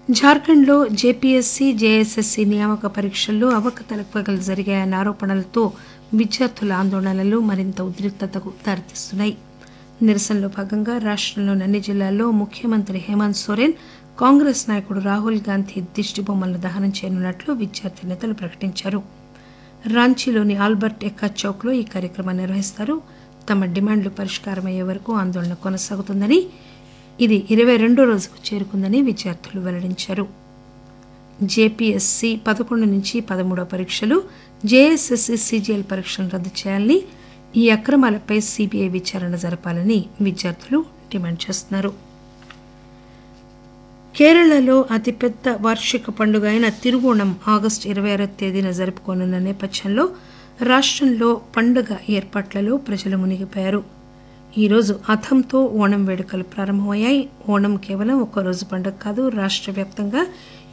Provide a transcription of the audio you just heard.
జార్ఖండ్లో JPSC JSSC నియామక పరీక్షల్లో అవకతవకలు జరిగాయన్న ఆరోపణలతో విద్యార్థుల ఆందోళనలు మరింత ఉద్రిక్తతకు దారితీస్తున్నాయి నిరసనలో భాగంగా రాష్టంలోని అన్ని జిల్లాల్లో ముఖ్యమంత్రి హేమంత్ సోరెన్ కాంగ్రెస్ నాయకుడు రాహుల్ గాంధీ దిష్టిబొమ్మలను దహనం చేయనున్నట్లు విద్యార్థి నేతలు ప్రకటించారు రాంచీలోని ఆల్బర్ట్ ఎక్కా చౌక్లో ఈ కార్యక్రమం నిర్వహిస్తారు తమ డిమాండ్లు పరిష్కారమయ్యే వరకు ఆందోళన కొనసాగుతుందని ఇది ఇరవై రెండో రోజుకు చేరుకుందని విద్యార్థులు వెల్లడించారు జేపీఎస్సీ పదకొండు నుంచి పదమూడో పరీక్షలు జేఎస్ఎస్సీ సీజీఎల్ పరీక్షలను రద్దు చేయాలని ఈ అక్రమాలపై సీబీఐ విచారణ జరపాలని విద్యార్థులు డిమాండ్ చేస్తున్నారు కేరళలో అతిపెద్ద వార్షిక పండుగ అయిన తిరువోణం ఆగస్టు ఇరవై ఆరో తేదీన జరుపుకోనున్న నేపథ్యంలో రాష్టంలో పండుగ ఏర్పాట్లలో ప్రజలు మునిగిపోయారు ఈరోజు అథంతో ఓణం వేడుకలు ప్రారంభమయ్యాయి ఓణం కేవలం ఒక్కరోజు పండుగ కాదు రాష్ట్ర వ్యాప్తంగా